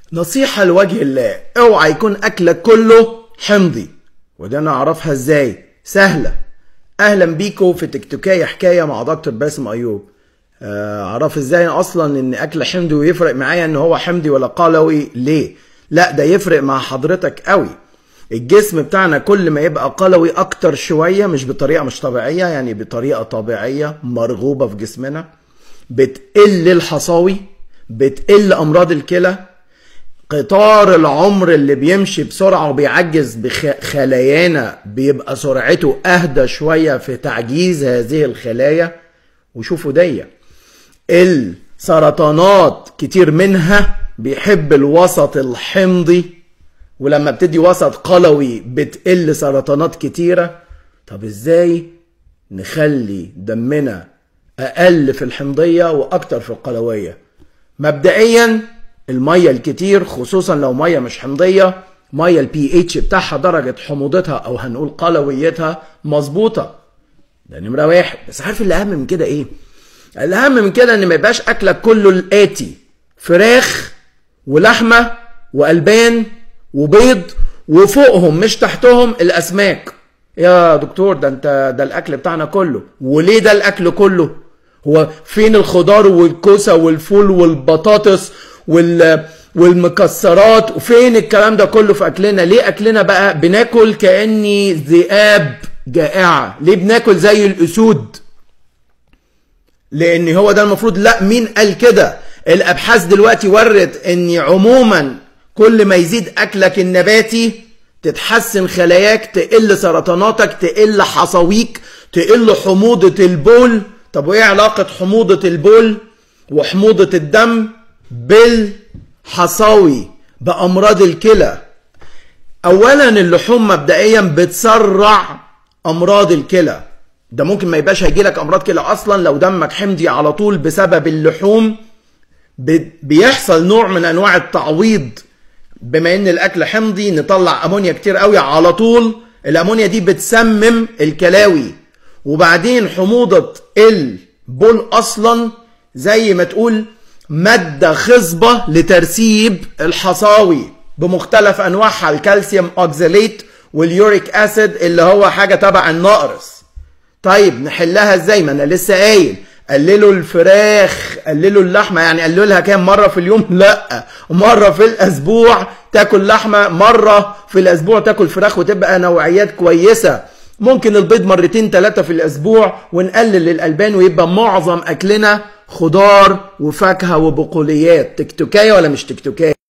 نصيحة لوجه الله اوعى يكون اكلك كله حمضي وده انا اعرفها ازاي سهلة اهلا بيكم في تكتوكاية حكاية مع دكتور باسم ايوب آه، اعرف ازاي اصلا ان اكل حمضي ويفرق معايا ان هو حمضي ولا قلوي ليه لا ده يفرق مع حضرتك قوي الجسم بتاعنا كل ما يبقى قلوي اكتر شوية مش بطريقة مش طبيعية يعني بطريقة طبيعية مرغوبة في جسمنا بتقل الحصاوي بتقل امراض الكلى قطار العمر اللي بيمشي بسرعة وبيعجز بخلايانا بيبقى سرعته أهدى شوية في تعجيز هذه الخلايا وشوفوا دي السرطانات كتير منها بيحب الوسط الحمضي ولما بتدي وسط قلوي بتقل سرطانات كتيرة طب ازاي نخلي دمنا أقل في الحمضية وأكتر في القلوية مبدئيا الميه الكتير خصوصا لو ميه مش حمضيه ميه البي اتش بتاعها درجه حموضتها او هنقول قلويتها مظبوطه ده نمره واحد بس عارف اللي اهم من كده ايه الاهم من كده ان ما يبقاش اكلك كله الاتي فراخ ولحمه والبان وبيض وفوقهم مش تحتهم الاسماك يا دكتور ده انت ده الاكل بتاعنا كله وليه ده الاكل كله هو فين الخضار والكوسه والفول والبطاطس وال والمكسرات وفين الكلام ده كله في اكلنا ليه اكلنا بقى بناكل كاني ذئاب جائعه ليه بناكل زي الاسود لان هو ده المفروض لا مين قال كده الابحاث دلوقتي ورت ان عموما كل ما يزيد اكلك النباتي تتحسن خلاياك تقل سرطاناتك تقل حصويك تقل حموضه البول طب وايه علاقه حموضه البول وحموضه الدم بالحصاوي بامراض الكلى اولا اللحوم مبدئيا بتسرع امراض الكلى ده ممكن ما يبقاش هيجيلك امراض كلى اصلا لو دمك حمضي على طول بسبب اللحوم بيحصل نوع من انواع التعويض بما ان الاكل حمضي نطلع امونيا كتير قوي على طول الامونيا دي بتسمم الكلاوي وبعدين حموضه البول اصلا زي ما تقول مادة خصبة لترسيب الحصاوي بمختلف انواعها الكالسيوم اوكزاليت واليوريك اسيد اللي هو حاجة تبع النقرس طيب نحلها ازاي ما انا لسه قايل قللوا الفراخ قللوا اللحمة يعني قللوا لها كام مرة في اليوم لا مرة في الاسبوع تاكل لحمة مرة في الاسبوع تاكل فراخ وتبقى نوعيات كويسة ممكن البيض مرتين ثلاثة في الاسبوع ونقلل الالبان ويبقى معظم اكلنا خضار وفاكهه وبقوليات تكتوكايه ولا مش تكتوكايه